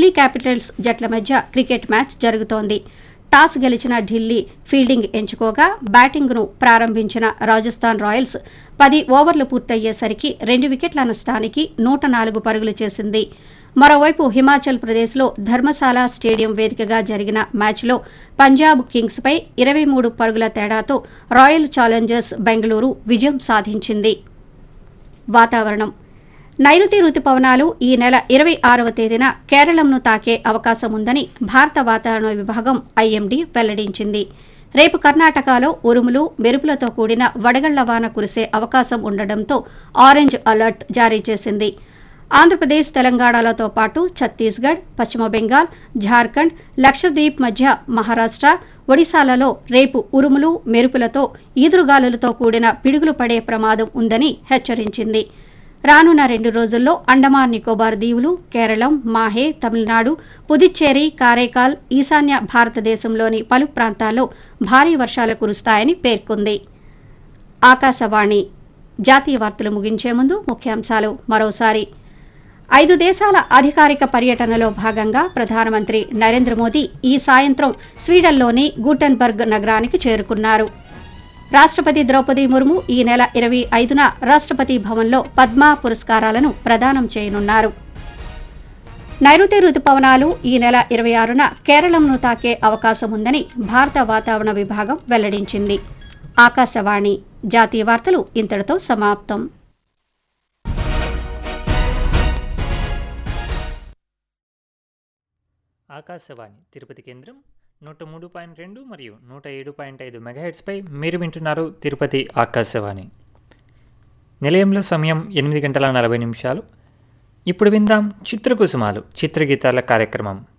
Delhi Capitals జట్ల మధ్య cricket match జరుగుతోంది టాస్ గెలిచిన ఢిల్లీ ఫీల్డింగ్ ఎంచుకోగా బ్యాటింగ్ను ప్రారంభించిన రాజస్థాన్ రాయల్స్ పది ఓవర్లు పూర్తయ్యేసరికి రెండు వికెట్ల నష్టానికి నూట నాలుగు పరుగులు చేసింది మరోవైపు హిమాచల్ ప్రదేశ్లో ధర్మశాల స్టేడియం వేదికగా జరిగిన మ్యాచ్లో పంజాబ్ కింగ్స్పై ఇరవై మూడు పరుగుల తేడాతో రాయల్ ఛాలెంజర్స్ బెంగళూరు విజయం సాధించింది వాతావరణం నైరుతి రుతుపవనాలు ఈ నెల ఇరవై ఆరవ తేదీన కేరళంను తాకే అవకాశం ఉందని భారత వాతావరణ విభాగం ఐఎండీ వెల్లడించింది రేపు కర్ణాటకలో ఉరుములు మెరుపులతో కూడిన వడగళ్ల వాన కురిసే అవకాశం ఉండడంతో ఆరెంజ్ అలర్ట్ జారీ చేసింది ఆంధ్రప్రదేశ్ తెలంగాణలతో పాటు ఛత్తీస్గఢ్ పశ్చిమ బెంగాల్ ఝార్ఖండ్ లక్షద్వీప్ మధ్య మహారాష్ట్ర ఒడిశాలలో రేపు ఉరుములు మెరుపులతో ఈదురుగాలులతో కూడిన పిడుగులు పడే ప్రమాదం ఉందని హెచ్చరించింది రానున్న రెండు రోజుల్లో అండమాన్ నికోబార్ దీవులు కేరళం మాహే తమిళనాడు పుదుచ్చేరి కారైకాల్ ఈశాన్య భారతదేశంలోని పలు ప్రాంతాల్లో భారీ వర్షాలు కురుస్తాయని పేర్కొంది ఆకాశవాణి జాతీయ వార్తలు ముగించే ముందు ముఖ్యాంశాలు మరోసారి ఐదు దేశాల అధికారిక పర్యటనలో భాగంగా ప్రధానమంత్రి నరేంద్ర మోదీ ఈ సాయంత్రం స్వీడన్లోని గూటెన్బర్గ్ నగరానికి చేరుకున్నారు రాష్ట్రపతి ద్రౌపది ముర్ము ఈ నెల ఇరవై ఐదున రాష్ట్రపతి భవన్లో పద్మ పురస్కారాలను ప్రదానం చేయనున్నారు నైరుతి రుతుపవనాలు ఈ నెల ఇరవై ఆరున కేరళంను తాకే అవకాశం ఉందని భారత వాతావరణ విభాగం వెల్లడించింది ఆకాశవాణి జాతీయ వార్తలు ఇంతటితో సమాప్తం ఆకాశవాణి తిరుపతి కేంద్రం నూట మూడు పాయింట్ రెండు మరియు నూట ఏడు పాయింట్ ఐదు మెగాహెట్స్పై మీరు వింటున్నారు తిరుపతి ఆకాశవాణి నిలయంలో సమయం ఎనిమిది గంటల నలభై నిమిషాలు ఇప్పుడు విందాం చిత్రకుసుమాలు చిత్రగీతాల కార్యక్రమం